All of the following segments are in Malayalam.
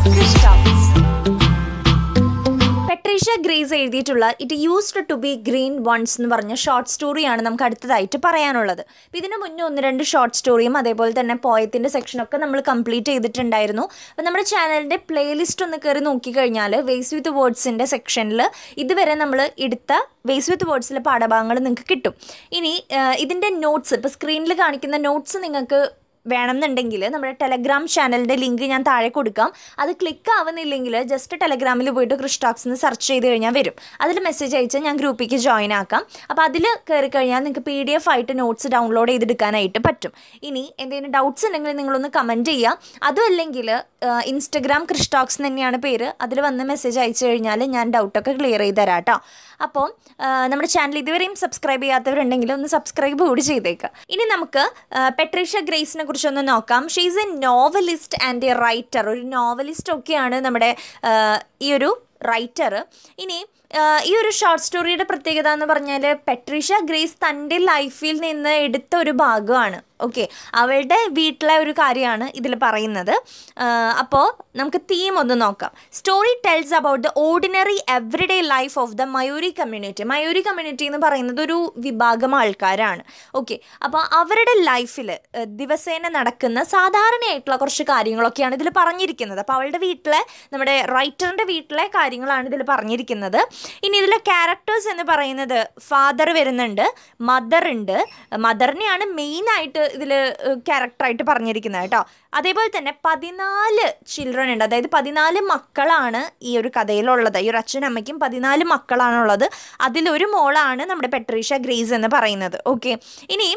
പെട്രീഷ്യ ഗ്രേസ് എഴുതിയിട്ടുള്ള it used to be green once എന്ന് പറഞ്ഞ ഷോർട്ട് സ്റ്റോറിയാണ് നമുക്ക് അടുത്തതായിട്ട് പറയാനുള്ളത് അപ്പോൾ ഇതിന് മുന്നേ ഒന്ന് രണ്ട് ഷോർട്ട് സ്റ്റോറിയും അതേപോലെ തന്നെ പോയത്തിൻ്റെ സെക്ഷനൊക്കെ നമ്മൾ കംപ്ലീറ്റ് ചെയ്തിട്ടുണ്ടായിരുന്നു അപ്പോൾ നമ്മുടെ ചാനലിൻ്റെ പ്ലേലിസ്റ്റ് ഒന്ന് കയറി നോക്കിക്കഴിഞ്ഞാൽ വേസ് വിത്ത് വേർഡ്സിൻ്റെ സെക്ഷനിൽ ഇതുവരെ നമ്മൾ എടുത്ത വേസ് വിത്ത് വേർഡ്സിലെ പാഠഭാഗങ്ങൾ നിങ്ങൾക്ക് കിട്ടും ഇനി ഇതിൻ്റെ നോട്ട്സ് ഇപ്പോൾ സ്ക്രീനിൽ കാണിക്കുന്ന നോട്ട്സ് നിങ്ങൾക്ക് വേണമെന്നുണ്ടെങ്കിൽ നമ്മുടെ ടെലഗ്രാം ചാനലിൻ്റെ ലിങ്ക് ഞാൻ താഴെ കൊടുക്കാം അത് ക്ലിക്ക് ആവുന്നില്ലെങ്കിൽ ജസ്റ്റ് ടെലഗ്രാമിൽ പോയിട്ട് ക്രിസ്റ്റോക്സ് എന്ന് സെർച്ച് ചെയ്ത് കഴിഞ്ഞാൽ വരും അതിൽ മെസ്സേജ് അയച്ചാൽ ഞാൻ ഗ്രൂപ്പിലേക്ക് ജോയിൻ ആക്കാം അപ്പോൾ അതിൽ കയറി കഴിഞ്ഞാൽ നിങ്ങൾക്ക് പി ഡി എഫ് ആയിട്ട് നോട്ട്സ് ഡൗൺലോഡ് ചെയ്തെടുക്കാനായിട്ട് പറ്റും ഇനി എന്തെങ്കിലും ഡൗട്ട്സ് ഉണ്ടെങ്കിൽ നിങ്ങളൊന്ന് കമൻറ്റ് ചെയ്യുക അതും അല്ലെങ്കിൽ ഇൻസ്റ്റഗ്രാം ക്രിസ്റ്റോക്സ് തന്നെയാണ് പേര് അതിൽ വന്ന് മെസ്സേജ് അയച്ചു കഴിഞ്ഞാൽ ഞാൻ ഡൗട്ടൊക്കെ ക്ലിയർ ചെയ്ത് തരാം കേട്ടോ അപ്പോൾ നമ്മുടെ ചാനൽ ഇതുവരെയും സബ്സ്ക്രൈബ് ചെയ്യാത്തവരുണ്ടെങ്കിൽ ഒന്ന് സബ്സ്ക്രൈബ് കൂടി ചെയ്തേക്കുക ഇനി നമുക്ക് പെട്രീഷ്യ ഗ്രേസിനെ കുറിച്ചൊന്ന് നോക്കാം she's a novelist and a writer ഒരു നോവലിസ്റ്റ് ഒക്കെയാണ് നമ്മുടെ ആ, ഈ ഒരു റൈറ്റർ ഇനി ആ, ഈ ഒരു ഷോർട്ട് സ്റ്റോറിയുടെ പ്രത്യേകത എന്ന് പറഞ്ഞാൽ പെട്രീഷ്യ ഗ്രേസ് തൻ്റെ ലൈഫിൽ നിന്ന് എടുത്ത ഒരു ഭാഗമാണ് ഓക്കെ അവളുടെ വീട്ടിലെ ഒരു കാര്യമാണ് ഇതിൽ പറയുന്നത് അപ്പോൾ നമുക്ക് തീം ഒന്ന് നോക്കാം story tells about the ordinary everyday life of the Maori community Maori community എന്ന് പറയുന്നത് ഒരു വിഭാഗം ആൾക്കാരാണ് ഓക്കെ അപ്പോൾ അവരുടെ ലൈഫിൽ ദിവസേന നടക്കുന്ന സാധാരണയായിട്ടുള്ള കുറച്ച് കാര്യങ്ങളൊക്കെയാണ് ഇതിൽ പറഞ്ഞിരിക്കുന്നത് അപ്പോൾ അവളുടെ വീട്ടിലെ നമ്മുടെ റൈറ്ററിൻ്റെ വീട്ടിലെ കാര്യങ്ങളാണ് ഇതിൽ പറഞ്ഞിരിക്കുന്നത് ഇനി ഇതിലെ ക്യാരക്ടേഴ്സ് എന്ന് പറയുന്നത് ഫാദർ വരുന്നുണ്ട് മദർ ഉണ്ട് മദറിനെയാണ് മെയിനായിട്ട് ഇതിൽ ക്യാരക്ടറായിട്ട് പറഞ്ഞിരിക്കുന്നത് കേട്ടോ അതേപോലെ തന്നെ പതിനാല് ചിൽഡ്രൻ ഉണ്ട് അതായത് പതിനാല് മക്കളാണ് ഈ ഒരു കഥയിലുള്ളത് ഈ ഒരു അച്ഛനും അമ്മയ്ക്കും പതിനാല് മക്കളാണുള്ളത് അതിലൊരു മോളാണ് നമ്മുടെ പെട്രീഷ്യ ഗ്രേസ് എന്ന് പറയുന്നത് ഓക്കെ ഇനി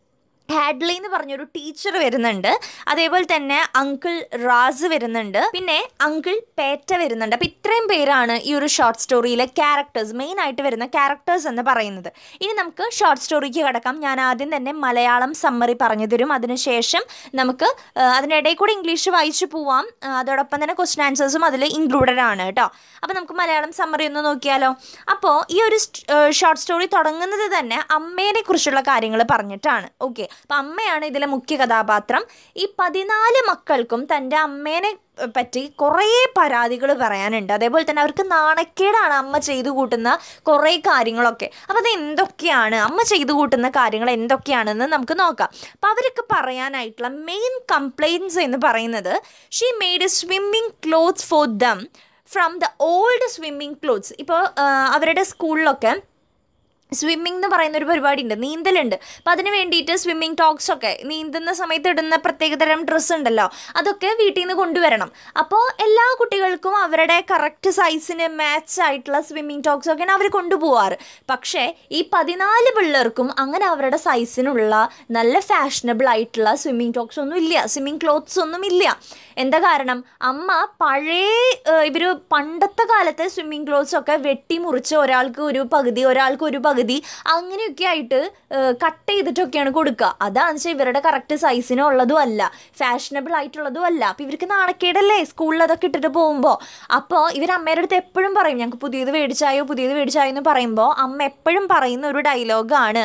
ഹാഡ്ലി എന്ന് പറഞ്ഞൊരു ടീച്ചർ വരുന്നുണ്ട് അതേപോലെ തന്നെ അങ്കിൾ റാസ് വരുന്നുണ്ട് പിന്നെ അങ്കിൾ പേറ്റ വരുന്നുണ്ട് അപ്പോൾ ഇത്രയും പേരാണ് ഈ ഒരു ഷോർട്ട് സ്റ്റോറിയിലെ ക്യാരക്ടേഴ്സ് മെയിൻ ആയിട്ട് വരുന്ന ക്യാരക്ടേഴ്സ് എന്ന് പറയുന്നത് ഇനി നമുക്ക് ഷോർട്ട് സ്റ്റോറിക്ക് കിടക്കാം ഞാൻ ആദ്യം തന്നെ മലയാളം സമ്മറി പറഞ്ഞു തരും അതിനുശേഷം നമുക്ക് ആ, അതിനിടയിൽ കൂടെ ഇംഗ്ലീഷ് വായിച്ചു പോവാം ആ, അതോടൊപ്പം തന്നെ ക്വസ്റ്റ്യൻ ആൻസേഴ്സും അതിൽ ഇൻക്ലൂഡഡ് ആണ് കേട്ടോ അപ്പോൾ നമുക്ക് മലയാളം സമ്മറി ഒന്ന് നോക്കിയാലോ അപ്പോൾ ഈ ഒരു ഷോർട്ട് സ്റ്റോറി തുടങ്ങുന്നത് തന്നെ അമ്മേനെ കുറിച്ചുള്ള കാര്യങ്ങൾ പറഞ്ഞിട്ടാണ് ഓക്കെ അപ്പം അമ്മയാണ് ഇതിലെ മുഖ്യ കഥാപാത്രം ഈ പതിനാല് മക്കൾക്കും തൻ്റെ അമ്മേനെ ഏഹ്, പറ്റി കുറേ പരാതികൾ പറയാനുണ്ട് അതേപോലെ തന്നെ അവർക്ക് നാണക്കേടാണ് അമ്മ ചെയ്തു കൂട്ടുന്ന കുറേ കാര്യങ്ങളൊക്കെ അപ്പോൾ അത് എന്തൊക്കെയാണ് അമ്മ ചെയ്തു കൂട്ടുന്ന കാര്യങ്ങൾ എന്തൊക്കെയാണെന്ന് നമുക്ക് നോക്കാം അപ്പോൾ അവർക്ക് പറയാനായിട്ടുള്ള മെയിൻ കംപ്ലയിൻസ് എന്ന് പറയുന്നത് she made swimming clothes for them from the old swimming clothes ഇപ്പോൾ അവരുടെ സ്കൂളിലൊക്കെ സ്വിമ്മിംഗ് എന്ന് പറയുന്ന ഒരു പരിപാടി ഉണ്ട് നീന്തലുണ്ട് അപ്പോൾ അതിന് വേണ്ടിയിട്ട് സ്വിമ്മിംഗ് ടോക്സ് ഒക്കെ നീന്തുന്ന സമയത്ത് ഇടുന്ന പ്രത്യേകതരം ഡ്രസ്സ് ഉണ്ടല്ലോ അതൊക്കെ വീട്ടിൽ നിന്ന് കൊണ്ടുവരണം അപ്പോൾ എല്ലാ കുട്ടികൾക്കും അവരുടെ കറക്റ്റ് സൈസിന് മാച്ച് ആയിട്ടുള്ള സ്വിമ്മിംഗ് ടോക്സ് ഒക്കെയാണ് അവർ കൊണ്ടുപോവാറ് പക്ഷേ ഈ പതിനാല് പിള്ളേർക്കും അങ്ങനെ അവരുടെ സൈസിനുള്ള നല്ല ഫാഷനബിൾ ആയിട്ടുള്ള സ്വിമ്മിംഗ് ടോക്സ് ഒന്നും ഇല്ല സ്വിമ്മിംഗ് ക്ലോത്ത്സ് ഒന്നും ഇല്ല എന്താ കാരണം അമ്മ പഴയ ഇവർ പണ്ടത്തെ കാലത്തെ സ്വിമ്മിംഗ് ക്ലോത്ത്സ് ഒക്കെ വെട്ടി മുറിച്ച് ഒരാൾക്ക് ഒരു പകുതി ഒരാൾക്ക് ഒരു പകുതി അങ്ങനെയൊക്കെ ആയിട്ട് കട്ട് ചെയ്തിട്ടൊക്കെയാണ് കൊടുക്കുക അതാണെന്ന് വെച്ചാൽ ഇവരുടെ കറക്റ്റ് സൈസിനും ഉള്ളതും അല്ല ഫാഷനബിൾ ആയിട്ടുള്ളതും അല്ല അപ്പോൾ ഇവർക്ക് നാണക്കേടല്ലേ സ്കൂളിൽ അതൊക്കെ ഇട്ടിട്ട് പോകുമ്പോൾ അപ്പോൾ ഇവർ അമ്മയുടെ അടുത്ത് എപ്പോഴും പറയും ഞങ്ങൾക്ക് പുതിയത് മേടിച്ചായോ പുതിയത് മേടിച്ചായോ എന്ന് പറയുമ്പോൾ അമ്മ എപ്പോഴും പറയുന്ന ഒരു ഡയലോഗാണ്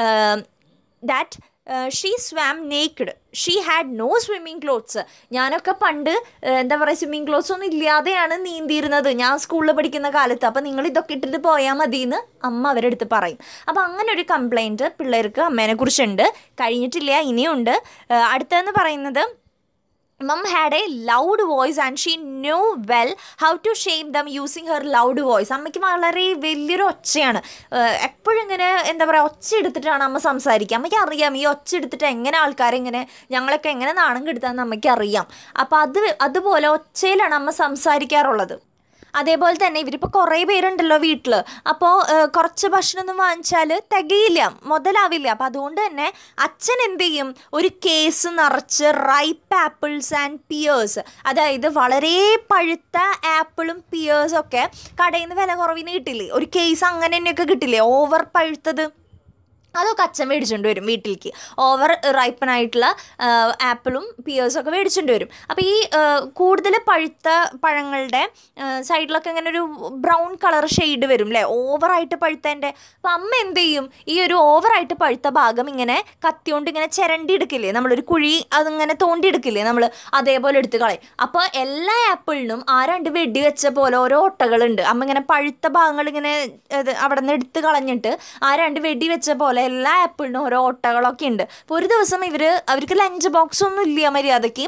that she swam naked she had no swimming clothes ഞാനൊക്കെ പണ്ട് ഏഹ്, എന്താ പറയുക സ്വിമ്മിങ് ക്ലോത്ത്സ് ഒന്നും ഇല്ലാതെയാണ് നീന്തിയിരുന്നത് ഞാൻ സ്കൂളിൽ പഠിക്കുന്ന കാലത്ത് അപ്പോൾ നിങ്ങൾ ഇതൊക്കെ ഇട്ടിട്ട് പോയാൽ മതി എന്ന് അമ്മ അവരുടെ അടുത്ത് പറയും അപ്പോൾ അങ്ങനെ ഒരു കംപ്ലൈൻറ്റ് പിള്ളേർക്ക് അമ്മേനെ കുറിച്ചുണ്ട് കഴിഞ്ഞിട്ടില്ല ഇനിയുണ്ട് ഏഹ്, അടുത്തതെന്ന് പറയുന്നത് mum had a loud voice and she no well how to shame them using her loud voice അമ്മയ്ക്ക് വളരെ വലിയൊരു ഒച്ചയാണ് എപ്പോഴും ഇങ്ങനെ എന്താ പറയുക ഒച്ച എടുത്തിട്ടാണ് അമ്മ സംസാരിക്കുക അമ്മയ്ക്ക് അറിയാം ഈ ഒച്ച എടുത്തിട്ട് എങ്ങനെ ആൾക്കാരെ ഇങ്ങനെ ഞങ്ങളൊക്കെ എങ്ങനെ നാണം കെടുത്താന്ന് അമ്മയ്ക്ക് അറിയാം അപ്പോൾ അത് അതുപോലെ ഒച്ചയിലാണ് അമ്മ സംസാരിക്കാറുള്ളത് അതേപോലെ തന്നെ ഇവരിപ്പോൾ കുറേ പേരുണ്ടല്ലോ വീട്ടിൽ അപ്പോൾ കുറച്ച് ഭക്ഷണമൊന്നും വാങ്ങിച്ചാൽ തികയില്ല മുതലാവില്ല അപ്പോൾ അതുകൊണ്ട് തന്നെ അച്ഛൻ എന്ത് ചെയ്യും ഒരു കേസ് നിറച്ച് റൈപ്പ് ആപ്പിൾസ് ആൻഡ് പിയേഴ്സ് അതായത് വളരെ പഴുത്ത ആപ്പിളും പിയേഴ്സും ഒക്കെ കടയിൽ നിന്ന് വില കുറവിന് കിട്ടില്ലേ ഒരു കേസ് അങ്ങനെ തന്നെയൊക്കെ കിട്ടില്ലേ ഓവർ പഴുത്തത് അതൊക്കെ അച്ഛൻ മേടിച്ചുകൊണ്ട് വരും വീട്ടിലേക്ക് ഓവർ റൈപ്പനായിട്ടുള്ള ആപ്പിളും പിയേഴ്സും ഒക്കെ മേടിച്ചുകൊണ്ട് വരും അപ്പോൾ ഈ കൂടുതൽ പഴുത്ത പഴങ്ങളുടെ സൈഡിലൊക്കെ ഇങ്ങനെ ഒരു ബ്രൗൺ കളർ ഷെയ്ഡ് വരും അല്ലേ ഓവറായിട്ട് പഴുത്തതിൻ്റെ അപ്പോൾ അമ്മ എന്ത് ചെയ്യും ഈ ഒരു ഓവറായിട്ട് പഴുത്ത ഭാഗം ഇങ്ങനെ കത്തിയോണ്ട് ഇങ്ങനെ ചിരണ്ടി എടുക്കില്ലേ നമ്മളൊരു കുഴി അതിങ്ങനെ തോണ്ടി എടുക്കില്ലേ നമ്മൾ അതേപോലെ എടുത്ത് കളയും അപ്പോൾ എല്ലാ ആപ്പിളിനും ആ രണ്ട് വെടി വെച്ച പോലെ ഓരോ ഒട്ടകളുണ്ട് അമ്മ ഇങ്ങനെ പഴുത്ത ഭാഗങ്ങൾ ഇങ്ങനെ ഇത് അവിടെ നിന്ന് എടുത്ത് കളഞ്ഞിട്ട് ആ രണ്ട് വെടി വെച്ച പോലെ എല്ലാ ആപ്പിളിനും ഓരോ ഓട്ടകളൊക്കെ ഉണ്ട് അപ്പോൾ ഒരു ദിവസം ഇവർ അവർക്ക് ലഞ്ച് ബോക്സ് ഒന്നും ഇല്ല മര്യാദയ്ക്ക്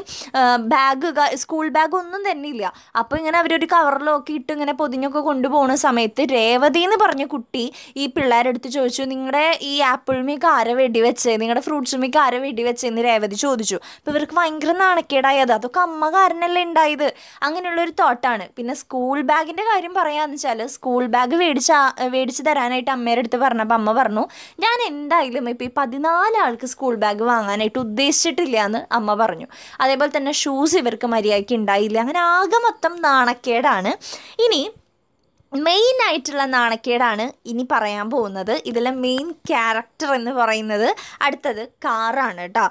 ബാഗ് സ്കൂൾ ബാഗ് ഒന്നും തന്നെ ഇല്ല അപ്പോൾ ഇങ്ങനെ അവരൊരു കവറിലൊക്കെ ഇട്ട് ഇങ്ങനെ പൊതിഞ്ഞൊക്കെ കൊണ്ടുപോകുന്ന സമയത്ത് രേവതി എന്ന് പറഞ്ഞ കുട്ടി ഈ പിള്ളേരെടുത്ത് ചോദിച്ചു നിങ്ങളുടെ ഈ ആപ്പിൾ മീക്ക് ആരെ വെടി വെച്ചേ നിങ്ങളുടെ ഫ്രൂട്ട്സ് മീക്ക് ആരെ വെടി വെച്ചേന്ന് രേവതി ചോദിച്ചു അപ്പോൾ ഇവർക്ക് ഭയങ്കര നാണക്കേടായത് അതൊക്കെ അമ്മ കാരണമല്ലേ ഉണ്ടായത് അങ്ങനെയുള്ളൊരു തോട്ടാണ് പിന്നെ സ്കൂൾ ബാഗിൻ്റെ കാര്യം പറയാന്ന് വെച്ചാൽ സ്കൂൾ ബാഗ് മേടിച്ച മേടിച്ച് തരാനായിട്ട് അമ്മയുടെ അടുത്ത് പറഞ്ഞപ്പോൾ അമ്മ പറഞ്ഞു ഞാൻ എന്തായാലും ഇപ്പോൾ ഈ പതിനാല് ആൾക്ക് സ്കൂൾ ബാഗ് വാങ്ങാനായിട്ട് ഉദ്ദേശിച്ചിട്ടില്ല എന്ന് അമ്മ പറഞ്ഞു അതേപോലെ തന്നെ ഷൂസ് ഇവർക്ക് മര്യാദയ്ക്ക് ഉണ്ടായില്ല അങ്ങനെ ആകെ മൊത്തം നാണക്കേടാണ് ഇനി മെയിൻ ആയിട്ടുള്ള നാണക്കേടാണ് ഇനി പറയാൻ പോകുന്നത് ഇതിലെ മെയിൻ ക്യാരക്ടർ എന്ന് പറയുന്നത് അടുത്തത് കാറാണ് കേട്ടോ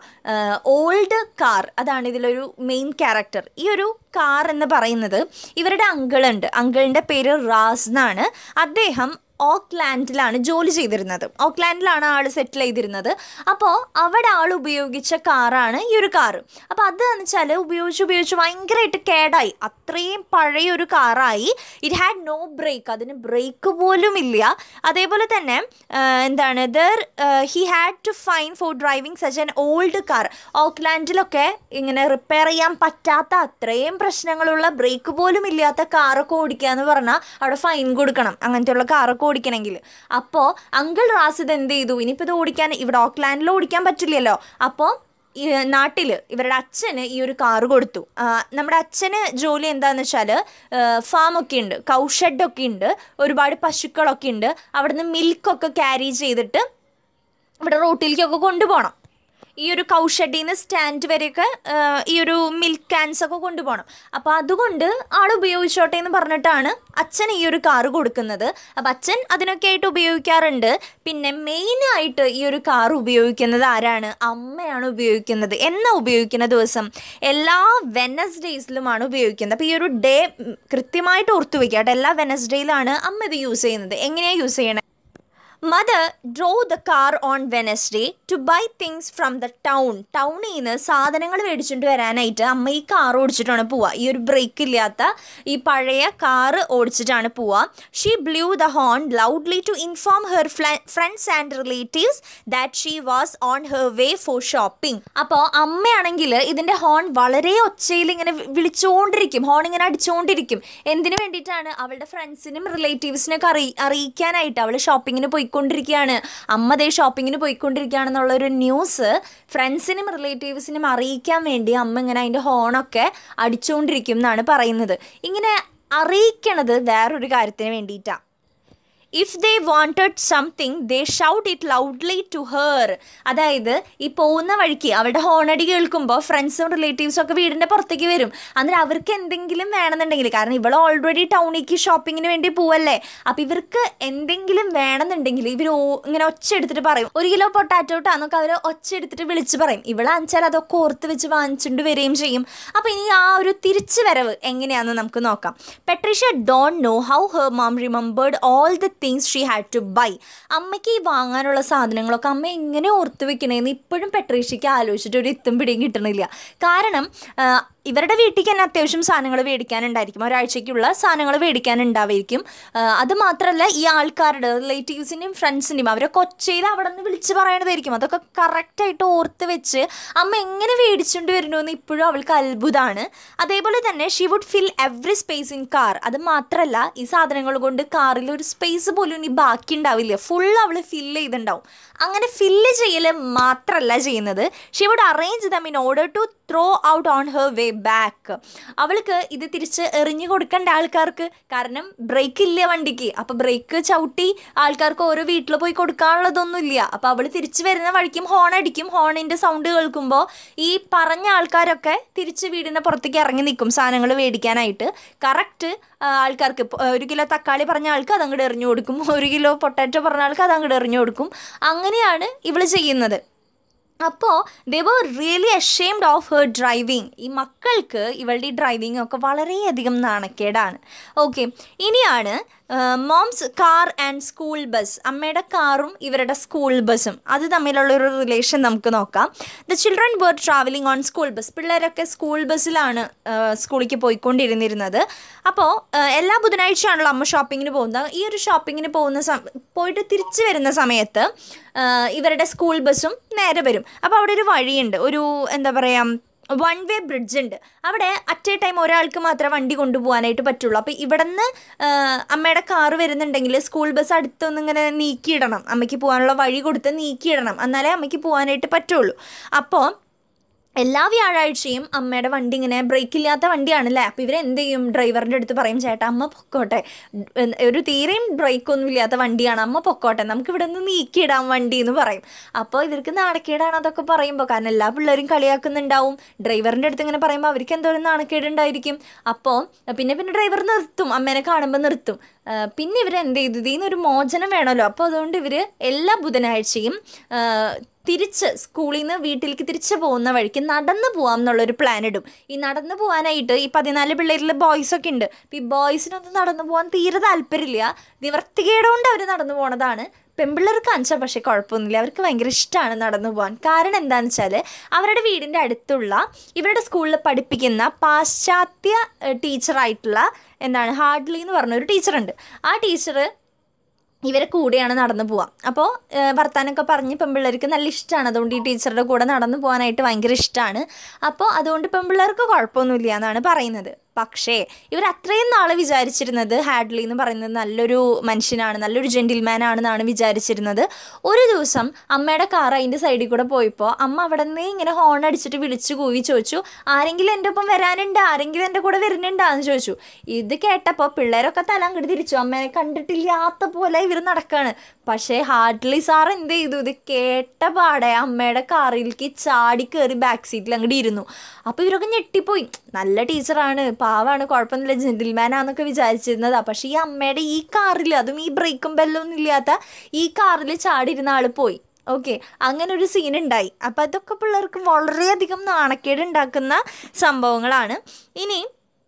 ഓൾഡ് കാർ അതാണ് ഇതിലൊരു മെയിൻ ക്യാരക്ടർ ഈ ഒരു കാർ എന്ന് പറയുന്നത് ഇവരുടെ അങ്കിളുണ്ട് അങ്കിളിൻ്റെ പേര് റാസ് എന്നാണ് അദ്ദേഹം ഓക്ലാൻഡിലാണ് ജോലി ചെയ്തിരുന്നത് ഓക്ലാൻഡിലാണ് ആൾ സെറ്റിൽ ചെയ്തിരുന്നത് അപ്പോൾ അവിടെ ആൾ ഉപയോഗിച്ച കാറാണ് ഈ ഒരു കാറ് അപ്പോൾ അത് എന്ന് വെച്ചാൽ ഉപയോഗിച്ച് ഉപയോഗിച്ച് ഭയങ്കരമായിട്ട് കേടായി അത്രയും പഴയ ഒരു കാറായി ഇറ്റ് ഹാഡ് നോ ബ്രേക്ക് അതിന് ബ്രേക്ക് പോലും ഇല്ല അതേപോലെ തന്നെ ആ, എന്താണ് there he had to fine for driving such an old car ഓക്ലാൻഡിലൊക്കെ ഇങ്ങനെ റിപ്പയർ ചെയ്യാൻ പറ്റാത്ത അത്രയും പ്രശ്നങ്ങളുള്ള ബ്രേക്ക് പോലും ഇല്ലാത്ത കാറൊക്കെ ഓടിക്കുക എന്ന് പറഞ്ഞാൽ അവിടെ ഫൈൻ കൊടുക്കണം അങ്ങനത്തെയുള്ള കാറൊക്കെ ഓടിക്കണമെങ്കിൽ അപ്പോൾ അങ്കിൾ റാസിദ് എന്ത് ചെയ്തു ഇനിയിപ്പോൾ ഇത് ഓടിക്കാൻ ഇവിടെ ഓക്ലാൻഡിൽ ഓടിക്കാൻ പറ്റില്ലല്ലോ അപ്പോൾ ഈ നാട്ടിൽ ഇവരുടെ അച്ഛന് ഈ ഒരു കാറ് കൊടുത്തു ആ, നമ്മുടെ അച്ഛന് ജോലി എന്താണെന്ന് വെച്ചാൽ ഫാമൊക്കെ ഉണ്ട് കൗ ഷെഡൊക്കെ ഉണ്ട് ഒരുപാട് പശുക്കളൊക്കെ ഉണ്ട് അവിടുന്ന് മിൽക്കൊക്കെ ക്യാരി ചെയ്തിട്ട് ഇവിടെ റോട്ടിലേക്കൊക്കെ കൊണ്ടുപോകണം ഈ ഒരു കൗഷഡിൽ നിന്ന് സ്റ്റാൻഡ് വരെയൊക്കെ ആ, ഈ ഒരു മിൽക്ക് ക്യാൻസ് ഒക്കെ കൊണ്ടുപോകണം അപ്പോൾ അതുകൊണ്ട് ആൾ ഉപയോഗിച്ചോട്ടെ എന്ന് പറഞ്ഞിട്ടാണ് അച്ഛൻ ഈ ഒരു കാറ് കൊടുക്കുന്നത് അപ്പം അച്ഛൻ അതിനൊക്കെ ആയിട്ട് ഉപയോഗിക്കാറുണ്ട് പിന്നെ മെയിനായിട്ട് ഈ ഒരു കാർ ഉപയോഗിക്കുന്നത് ആരാണ് അമ്മയാണ് ഉപയോഗിക്കുന്നത് എന്നാ ഉപയോഗിക്കുന്ന ദിവസം എല്ലാ വെനസ്ഡേയ്സിലുമാണ് ഉപയോഗിക്കുന്നത് അപ്പോൾ ഈ ഒരു ഡേ കൃത്യമായിട്ട് ഓർത്തു വയ്ക്കുക കേട്ടോ എല്ലാ വെനസ്ഡേയിലാണ് അമ്മ ഇത് യൂസ് ചെയ്യുന്നത് എങ്ങനെയാണ് യൂസ് ചെയ്യണത് mother drove the car on Wednesday to buy things from the town ടൗണിൽ നിന്ന് സാധനങ്ങൾ മേടിച്ചുകൊണ്ട് വരാനായിട്ട് അമ്മ ഈ കാർ ഓടിച്ചിട്ടാണ് പോവുക ഈ ഒരു ബ്രേക്ക് ഇല്ലാത്ത ഈ പഴയ കാറ് ഓടിച്ചിട്ടാണ് പോവുക she blew the horn loudly to inform her friends and relatives that she was on her way for shopping അപ്പോൾ അമ്മയാണെങ്കിൽ ഇതിൻ്റെ ഹോൺ വളരെ ഒച്ചയിൽ ഇങ്ങനെ വി- വിളിച്ചുകൊണ്ടിരിക്കും ഹോൺ ഇങ്ങനെ അടിച്ചുകൊണ്ടിരിക്കും എന്തിനു വേണ്ടിയിട്ടാണ് അവളുടെ ഫ്രണ്ട്സിനും റിലേറ്റീവ്സിനൊക്കെ അറിയി അറിയിക്കാനായിട്ട് അവൾ ഷോപ്പിങ്ങിന് പോയിക്കൊണ്ടിരിക്കുകയാണ് അമ്മ ദേ ഷോപ്പിങ്ങിന് പോയിക്കൊണ്ടിരിക്കുകയാണെന്നുള്ളൊരു ന്യൂസ് ഫ്രണ്ട്സിനും റിലേറ്റീവ്സിനും അറിയിക്കാൻ വേണ്ടി അമ്മ ഇങ്ങനെ അതിൻ്റെ ഹോണൊക്കെ അടിച്ചുകൊണ്ടിരിക്കും എന്നാണ് പറയുന്നത് ഇങ്ങനെ അറിയിക്കണത് വേറൊരു കാര്യത്തിന് വേണ്ടിയിട്ടാണ് if they wanted something they shout it loudly to her അതായത് ഈ പോകുന്ന വഴിക്ക് അവരുടെ ഹോണടി കേൾക്കുമ്പോൾ ഫ്രണ്ട്സും റിലേറ്റീവ്സും ഒക്കെ വീടിൻ്റെ പുറത്തേക്ക് വരും അന്നേരം അവർക്ക് എന്തെങ്കിലും വേണമെന്നുണ്ടെങ്കിൽ കാരണം ഇവൾ ഓൾറെഡി ടൗണിലേക്ക് ഷോപ്പിങ്ങിന് വേണ്ടി പോവല്ലേ അപ്പോൾ ഇവർക്ക് എന്തെങ്കിലും വേണമെന്നുണ്ടെങ്കിൽ ഇവർ ഇങ്ങനെ ഒച്ച എടുത്തിട്ട് പറയും ഒരു കിലോ പൊട്ടാറ്റോ ഇട്ടാന്നൊക്കെ അവർ ഒച്ച എടുത്തിട്ട് വിളിച്ച് പറയും ഇവളാണെച്ചാൽ അതൊക്കെ ഓർത്ത് വെച്ച് വാങ്ങിച്ചുകൊണ്ട് വരികയും ചെയ്യും അപ്പോൾ ഇനി ആ ഒരു തിരിച്ചു വരവ് എങ്ങനെയാണെന്ന് നമുക്ക് നോക്കാം Patricia don't know how her mum remembered all the things she had to buy അമ്മയ്ക്ക് ഈ വാങ്ങാനുള്ള സാധനങ്ങളൊക്കെ അമ്മ എങ്ങനെ ഓർത്ത് വെക്കണേന്ന് ഇപ്പോഴും പെട്രീഷയ്ക്ക് ആലോചിച്ചിട്ട് ഒരു ഇത്തും പിടിയും കിട്ടണില്ല കാരണം ആ, ഇവരുടെ വീട്ടിലേക്ക് തന്നെ അത്യാവശ്യം സാധനങ്ങൾ മേടിക്കാനുണ്ടായിരിക്കും ഒരാഴ്ചയ്ക്കുള്ള സാധനങ്ങൾ മേടിക്കാനുണ്ടാവായിരിക്കും ആ, അത് മാത്രമല്ല ഈ ആൾക്കാരുടെ റിലേറ്റീവ്സിൻ്റെയും ഫ്രണ്ട്സിൻ്റെയും അവരെ കൊച്ചയിൽ അവിടെ നിന്ന് വിളിച്ച് പറയണതായിരിക്കും അതൊക്കെ കറക്റ്റായിട്ട് ഓർത്ത് വെച്ച് അമ്മ എങ്ങനെ മേടിച്ചുകൊണ്ട് വരുന്നുവെന്ന് ഇപ്പോഴും അവൾക്ക് അത്ഭുതമാണ് അതേപോലെ തന്നെ she would fill every space in car അത് മാത്രമല്ല ഈ സാധനങ്ങൾ കൊണ്ട് കാറിൽ ഒരു സ്പേസ് പോലും ഇനി ബാക്കി ഉണ്ടാവില്ല ഫുൾ അവൾ ഫില്ല് ചെയ്തിട്ടുണ്ടാവും അങ്ങനെ ഫില്ല് ചെയ്യൽ മാത്രമല്ല ചെയ്യുന്നത് she would arrange them in order to throw out on her way back അവൾക്ക് ഇത് തിരിച്ച് എറിഞ്ഞു കൊടുക്കേണ്ട ആൾക്കാർക്ക് കാരണം ബ്രേക്ക് ഇല്ല വണ്ടിക്ക് അപ്പോൾ ബ്രേക്ക് ചവിട്ടി ആൾക്കാർക്ക് ഓരോ വീട്ടിൽ പോയി കൊടുക്കാനുള്ളതൊന്നുമില്ല അപ്പോൾ അവൾ തിരിച്ച് വരുന്ന വഴിക്കും ഹോൺ അടിക്കും ഹോണിൻ്റെ സൗണ്ട് കേൾക്കുമ്പോൾ ഈ പറഞ്ഞ ആൾക്കാരൊക്കെ തിരിച്ച് വീടിൻ്റെ പുറത്തേക്ക് ഇറങ്ങി നിൽക്കും സാധനങ്ങൾ മേടിക്കാനായിട്ട് കറക്റ്റ് ആൾക്കാർക്ക് ഇപ്പൊ ഒരു കിലോ തക്കാളി പറഞ്ഞ ആൾക്ക് അത് അങ്ങോട്ട് എറിഞ്ഞു കൊടുക്കും ഒരു കിലോ പൊട്ടാറ്റോ പറഞ്ഞ ആൾക്ക് അത് അങ്ങോട്ട് എറിഞ്ഞു കൊടുക്കും അങ്ങനെയാണ് ഇവൾ ചെയ്യുന്നത് അപ്പോൾ they were really ashamed of her driving ഈ മക്കൾക്ക് ഇവളുടെ ഈ ഡ്രൈവിംഗ് ഒക്കെ വളരെയധികം നാണക്കേടാണ് ഓക്കെ ഇനിയാണ് mum's car and school bus അമ്മയുടെ കാറും ഇവരുടെ സ്കൂൾ ബസ്സും അത് തമ്മിലുള്ള ഒരു റിലേഷൻ നമുക്ക് നോക്കാം the children were travelling on school bus പിള്ളേരൊക്കെ സ്കൂൾ ബസ്സിലാണ് സ്കൂളിലേക്ക് പോയിക്കൊണ്ടിരുന്നിരുന്നത് അപ്പോൾ എല്ലാ ബുധനാഴ്ചയാണല്ലോ അമ്മ ഷോപ്പിങ്ങിന് പോകുന്നത് ഈ ഒരു ഷോപ്പിങ്ങിന് പോകുന്ന സം പോയിട്ട് തിരിച്ചു വരുന്ന സമയത്ത് ആ, ഇവരുടെ സ്കൂൾ ബസ്സും നേരെ വരും അപ്പോൾ അവിടെ ഒരു വഴിയുണ്ട് ഒരു എന്താ പറയുക വൺ വേ ബ്രിഡ്ജ് ഉണ്ട് അവിടെ അറ്റ് എ ടൈം ഒരാൾക്ക് മാത്രമേ വണ്ടി കൊണ്ടുപോകാനായിട്ട് പറ്റുള്ളൂ അപ്പോൾ ഇവിടെ നിന്ന് അമ്മയുടെ കാറ് വരുന്നുണ്ടെങ്കിൽ സ്കൂൾ ബസ് അടുത്തൊന്ന് ഇങ്ങനെ നീക്കിയിടണം അമ്മയ്ക്ക് പോകാനുള്ള വഴി കൊടുത്ത് നീക്കിയിടണം എന്നാലേ അമ്മയ്ക്ക് പോകാനായിട്ട് പറ്റുള്ളൂ അപ്പോൾ എല്ലാ വ്യാഴാഴ്ചയും അമ്മയുടെ വണ്ടി ഇങ്ങനെ ബ്രേക്ക് ഇല്ലാത്ത വണ്ടിയാണല്ലേ അപ്പോൾ ഇവർ എന്ത് ചെയ്യും ഡ്രൈവറിൻ്റെ അടുത്ത് പറയും ചേട്ടാ അമ്മ പൊക്കോട്ടെ ഉം, ഒരു തീരെയും ബ്രേക്കൊന്നും ഇല്ലാത്ത വണ്ടിയാണ് അമ്മ പൊക്കോട്ടെ നമുക്ക് ഇവിടെ നിന്ന് നീക്കിയിടാം വണ്ടി എന്ന് പറയും അപ്പോൾ ഇവർക്ക് നാണക്കേടാണ് അതൊക്കെ പറയുമ്പോൾ കാരണം എല്ലാ പിള്ളേരും കളിയാക്കുന്നുണ്ടാവും ഡ്രൈവറിൻ്റെ അടുത്ത് ഇങ്ങനെ പറയുമ്പോൾ അവർക്ക് എന്തോരം നാണക്കേട് ഉണ്ടായിരിക്കും അപ്പോൾ പിന്നെ പിന്നെ ഡ്രൈവർ നിർത്തും അമ്മേനെ കാണുമ്പോൾ നിർത്തും ആ, പിന്നെ ഇവർ എന്ത് ചെയ്തു ഇതിൽ നിന്നൊരു മോചനം വേണമല്ലോ അപ്പോൾ അതുകൊണ്ട് ഇവർ എല്ലാ ബുധനാഴ്ചയും ആ, തിരിച്ച് സ്കൂളിൽ നിന്ന് വീട്ടിലേക്ക് തിരിച്ച് പോകുന്ന വഴിക്ക് നടന്ന് പോകാം എന്നുള്ളൊരു പ്ലാൻ ഇടും ഈ നടന്ന് പോകാനായിട്ട് ഈ പതിനാല് പിള്ളേരിൽ ബോയ്സ് ഒക്കെ ഉണ്ട് അപ്പം ഈ ബോയ്സിനൊന്നും നടന്നു പോകാൻ തീരെ താല്പര്യമില്ല നിവർത്തികേടുകൊണ്ട് അവർ നടന്നു പോണതാണ് പെൺപിള്ളേർക്ക് അഞ്ചാൽ പക്ഷേ കുഴപ്പമൊന്നുമില്ല അവർക്ക് ഭയങ്കര ഇഷ്ടമാണ് നടന്നു പോകാൻ കാരണം എന്താണെന്ന് വെച്ചാൽ അവരുടെ വീടിൻ്റെ അടുത്തുള്ള ഇവരുടെ സ്കൂളിൽ പഠിപ്പിക്കുന്ന പാശ്ചാത്യ ടീച്ചറായിട്ടുള്ള എന്താണ് ഹാർഡ്ലി എന്ന് പറഞ്ഞ ഒരു ടീച്ചറുണ്ട് ആ ടീച്ചർ ഇവരെ കൂടെയാണ് നടന്നു പോവാം അപ്പോൾ വർത്താനൊക്കെ പറഞ്ഞ് പെൺപിള്ളേർക്ക് നല്ല ഇഷ്ടമാണ് അതുകൊണ്ട് ഈ ടീച്ചറുടെ കൂടെ നടന്നു പോകാനായിട്ട് ഭയങ്കര ഇഷ്ടമാണ് അപ്പോൾ അതുകൊണ്ട് പെൺപിള്ളേർക്ക് കുഴപ്പമൊന്നുമില്ല എന്നാണ് പറയുന്നത് പക്ഷേ ഇവർ അത്രയും നാൾ വിചാരിച്ചിരുന്നത് ഹാഡ്ലി എന്ന് പറയുന്നത് നല്ലൊരു മനുഷ്യനാണ് നല്ലൊരു ജെൻറ്റിൽമാൻ ആണെന്നാണ് വിചാരിച്ചിരുന്നത് ഒരു ദിവസം അമ്മയുടെ കാർ അതിൻ്റെ സൈഡിൽ കൂടെ പോയപ്പോൾ അമ്മ അവിടെ നിന്ന് ഇങ്ങനെ ഹോൺ അടിച്ചിട്ട് വിളിച്ചു കൂവി ചോദിച്ചു ആരെങ്കിലും എൻ്റെ ഒപ്പം വരാനുണ്ട് ആരെങ്കിലും എൻ്റെ കൂടെ വരുന്നുണ്ടാന്ന് ചോദിച്ചു ഇത് കേട്ടപ്പോൾ പിള്ളേരൊക്കെ തല അങ്ങോട്ട് തിരിച്ചു അമ്മേനെ കണ്ടിട്ടില്ലാത്ത പോലെ ഇവർ നടക്കാണ് പക്ഷേ ഹാർഡ്ലി സാർ എന്ത് ചെയ്തു ഇത് കേട്ട പാടെ അമ്മയുടെ കാറിലേക്ക് ചാടി കയറി ബാക്ക് സീറ്റിൽ അങ്ങോട്ട് ഇരുന്നു അപ്പോൾ ഇവരൊക്കെ ഞെട്ടിപ്പോയി നല്ല ടീച്ചറാണ് പാവാണ് കുഴപ്പമൊന്നുമില്ല ജെന്റിൽമാനാന്നൊക്കെ വിചാരിച്ചിരുന്നതാ പക്ഷേ ഈ അമ്മയുടെ ഈ കാറിൽ അതും ഈ ബ്രേക്കും ബെല്ലൊന്നും ഇല്ലാത്ത ഈ കാറിൽ ചാടിയിരുന്ന ആൾ പോയി ഓക്കെ അങ്ങനെ ഒരു സീൻ ഉണ്ടായി അപ്പോൾ അതൊക്കെ പിള്ളേർക്ക് വളരെയധികം നാണക്കേട് ഉണ്ടാക്കുന്ന സംഭവങ്ങളാണ് ഇനി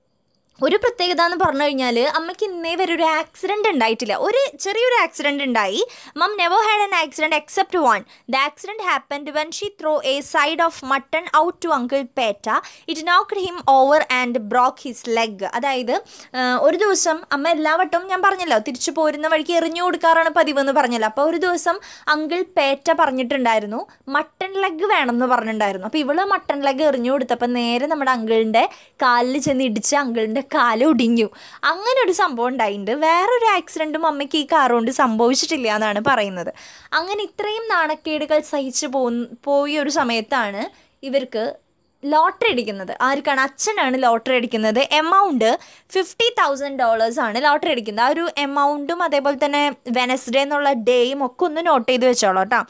ഒരു പ്രത്യേകത എന്ന് പറഞ്ഞു കഴിഞ്ഞാൽ അമ്മയ്ക്ക് ഇന്നേ വരെ ഒരു ആക്സിഡൻറ്റ് ഉണ്ടായിട്ടില്ല ഒരു ചെറിയൊരു ആക്സിഡൻറ്റ് ഉണ്ടായി mum never had an accident except one the accident happened when she threw a side of mutton out to uncle Pita it knocked him over and broke his leg അതായത് ആ, ഒരു ദിവസം അമ്മ എല്ലാ വട്ടവും ഞാൻ പറഞ്ഞല്ലോ തിരിച്ചു പോരുന്ന വഴിക്ക് എറിഞ്ഞു കൊടുക്കാറാണ് പതിവ് എന്ന് പറഞ്ഞല്ലോ അപ്പോൾ ഒരു ദിവസം അങ്കിൾ പേറ്റ പറഞ്ഞിട്ടുണ്ടായിരുന്നു മട്ടൺ ലെഗ് വേണം എന്ന് പറഞ്ഞിട്ടുണ്ടായിരുന്നു അപ്പോൾ ഇവള് മട്ടൺ ലെഗ് എറിഞ്ഞു കൊടുത്തപ്പോൾ നേരെ നമ്മുടെ അങ്കിളിൻ്റെ കാലിൽ ചെന്ന് ഇടിച്ച് അങ്കിളിൻ്റെ കാല് ഒടിഞ്ഞു അങ്ങനെ ഒരു സംഭവം ഉണ്ടായിട്ടുണ്ട് വേറൊരു ആക്സിഡൻറ്റും അമ്മയ്ക്ക് ഈ കാർ കൊണ്ട് സംഭവിച്ചിട്ടില്ല എന്നാണ് പറയുന്നത് അങ്ങനെ ഇത്രയും നാണക്കേടുകൾ സഹിച്ചു പോ പോയ ഒരു സമയത്താണ് ഇവർക്ക് ലോട്ടറി അടിക്കുന്നത് ആർക്കാണ് അച്ഛനാണ് ലോട്ടറി അടിക്കുന്നത് എമൗണ്ട് ഫിഫ്റ്റി തൗസൻഡ് ഡോളേഴ്സ് ആണ് ലോട്ടറി അടിക്കുന്നത് ആ ഒരു എമൗണ്ടും അതേപോലെ തന്നെ വെനസ്ഡേ എന്നുള്ള ഡേയും ഒക്കെ ഒന്ന് നോട്ട് ചെയ്ത് വെച്ചോളൂ കേട്ടോ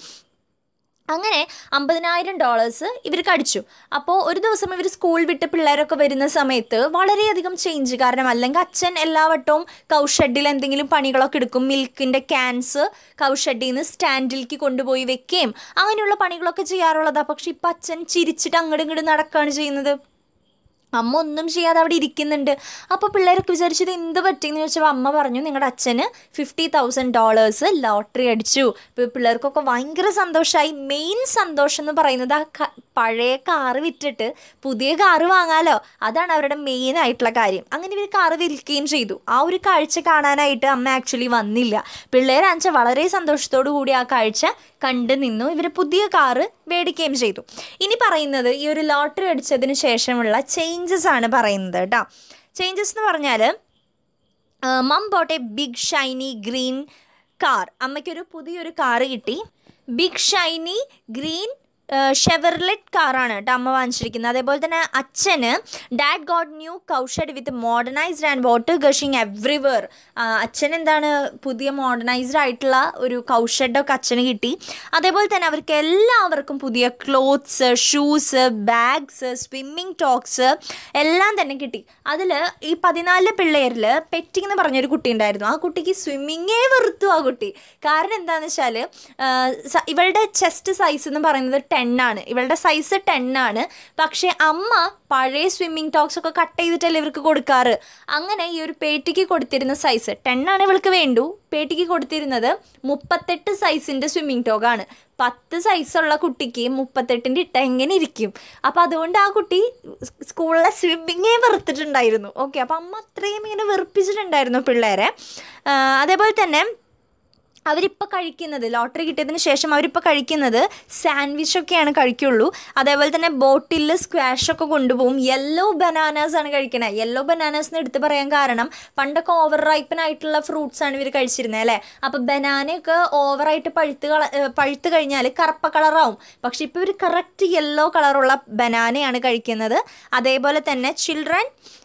അങ്ങനെ അമ്പതിനായിരം ഡോളേഴ്സ് ഇവർക്ക് അടിച്ചു അപ്പോൾ ഒരു ദിവസം ഇവർ സ്കൂൾ വിട്ട് പിള്ളേരൊക്കെ വരുന്ന സമയത്ത് വളരെയധികം ചേഞ്ച് കാരണം അല്ലെങ്കിൽ അച്ഛൻ എല്ലാ വട്ടവും കൗഷെഡിൽ എന്തെങ്കിലും പണികളൊക്കെ എടുക്കും മിൽക്കിൻ്റെ ക്യാൻസ് കൗഷെഡിൽ നിന്ന് സ്റ്റാൻഡിലേക്ക് കൊണ്ടുപോയി വെക്കുകയും അങ്ങനെയുള്ള പണികളൊക്കെ ചെയ്യാറുള്ളതാണ് പക്ഷെ ഇപ്പം അച്ഛൻ ചിരിച്ചിട്ട് അങ്ങോട്ടും ഇങ്ങോട്ടും നടക്കുകയാണ് ചെയ്യുന്നത് അമ്മ ഒന്നും ചെയ്യാതെ അവിടെ ഇരിക്കുന്നുണ്ട് അപ്പോൾ പിള്ളേരൊക്കെ വിചാരിച്ചത് എന്ത് പറ്റിയെന്ന് ചോദിച്ചപ്പോൾ അമ്മ പറഞ്ഞു നിങ്ങളുടെ അച്ഛന് ഫിഫ്റ്റി തൗസൻഡ് ഡോളേഴ്സ് ലോട്ടറി അടിച്ചു ഇപ്പോൾ പിള്ളേർക്കൊക്കെ ഭയങ്കര സന്തോഷമായി മെയിൻ സന്തോഷം എന്ന് പറയുന്നത് ആ ക- പഴയ കാറ് വിറ്റിട്ട് പുതിയ കാറ് വാങ്ങാലോ അതാണ് അവരുടെ മെയിൻ ആയിട്ടുള്ള കാര്യം അങ്ങനെ ഇവർ കാറ് വിൽക്കുകയും ചെയ്തു ആ ഒരു കാഴ്ച കാണാനായിട്ട് അമ്മ ആക്ച്വലി വന്നില്ല പിള്ളേരാച്ച വളരെ സന്തോഷത്തോടു കൂടി ആ കാഴ്ച കണ്ടു നിന്നു ഇവർ പുതിയ കാറ് മേടിക്കുകയും ചെയ്തു ഇനി പറയുന്നത് ഈ ഒരു ലോട്ടറി അടിച്ചതിന് ശേഷമുള്ള ചേഞ്ചസ് ആണ് പറയുന്നത് കേട്ടോ ചേഞ്ചസ് എന്ന് പറഞ്ഞാൽ mum bought a big shiny green car അമ്മയ്ക്കൊരു പുതിയൊരു കാറ് കിട്ടി ബിഗ് ഷൈനി ഗ്രീൻ ഷെവർലെറ്റ് കാറാണ് കേട്ടോ അമ്മ വാങ്ങിച്ചിരിക്കുന്നത് അതേപോലെ തന്നെ അച്ഛന് dad got new cowshed with modernised and water gushing everywhere അച്ഛൻ എന്താണ് പുതിയ മോഡേണൈസ്ഡ് ആയിട്ടുള്ള ഒരു കൗഷഡൊക്കെ അച്ഛന് കിട്ടി അതേപോലെ തന്നെ അവർക്ക് എല്ലാവർക്കും പുതിയ clothes shoes bags swimming togs എല്ലാം തന്നെ കിട്ടി അതിൽ ഈ പതിനാല് പിള്ളേരിൽ പെറ്റി എന്ന് പറഞ്ഞൊരു കുട്ടി ഉണ്ടായിരുന്നു ആ കുട്ടിക്ക് സ്വിമ്മിങ്ങേ വെറുത്തു ആ കുട്ടി കാരണം എന്താണെന്ന് വെച്ചാൽ ഇവളുടെ ചെസ്റ്റ് സൈസ് എന്ന് പറയുന്നത് ടെൻ ആണ് ഇവളുടെ സൈസ് ടെൻ ആണ് പക്ഷേ അമ്മ പഴയ സ്വിമ്മിങ് ടോക്സ് ഒക്കെ കട്ട് ചെയ്തിട്ടല്ലേ ഇവർക്ക് കൊടുക്കാറ് അങ്ങനെ ഈ ഒരു പേട്ടിക്ക് കൊടുത്തിരുന്ന സൈസ് ടെൻ ആണ് ഇവൾക്ക് വേണ്ടു പേട്ടിക്ക് കൊടുത്തിരുന്നത് മുപ്പത്തെട്ട് സൈസിൻ്റെ സ്വിമ്മിങ് ടോക്കാണ് പത്ത് സൈസുള്ള കുട്ടിക്ക് മുപ്പത്തെട്ടിൻ്റെ ഇട്ട എങ്ങനെ ഇരിക്കും അപ്പോൾ അതുകൊണ്ട് ആ കുട്ടി സ്കൂളിലെ സ്വിമ്മിങ്ങേ വെറുത്തിട്ടുണ്ടായിരുന്നു ഓക്കെ അപ്പോൾ അമ്മ അത്രയും ഇങ്ങനെ വെറുപ്പിച്ചിട്ടുണ്ടായിരുന്നു പിള്ളേരെ ആ, അതേപോലെ തന്നെ അവരിപ്പോൾ കഴിക്കുന്നത് ലോട്ടറി കിട്ടിയതിന് ശേഷം അവരിപ്പോൾ കഴിക്കുന്നത് സാൻഡ്വിച്ചൊക്കെയാണ് കഴിക്കുള്ളൂ അതേപോലെ തന്നെ ബോട്ടിൽ സ്ക്വാഷൊക്കെ കൊണ്ടുപോകും യെല്ലോ ബനാനാസ് ആണ് കഴിക്കണത് യെല്ലോ ബനാനാസ് എന്ന് എടുത്ത് പറയാൻ കാരണം പണ്ടൊക്കെ ഓവർ റൈപ്പനായിട്ടുള്ള ഫ്രൂട്ട്സ് ആണ് ഇവർ കഴിച്ചിരുന്നത് അല്ലേ അപ്പോൾ ബനാനയൊക്കെ ഓവറായിട്ട് പഴുത്ത് കള ഏഹ് പഴുത്ത് കഴിഞ്ഞാൽ കറുപ്പ കളറാവും പക്ഷെ ഇപ്പോൾ ഇവർ കറക്റ്റ് യെല്ലോ കളറുള്ള ബനാനയാണ് കഴിക്കുന്നത് അതേപോലെ തന്നെ children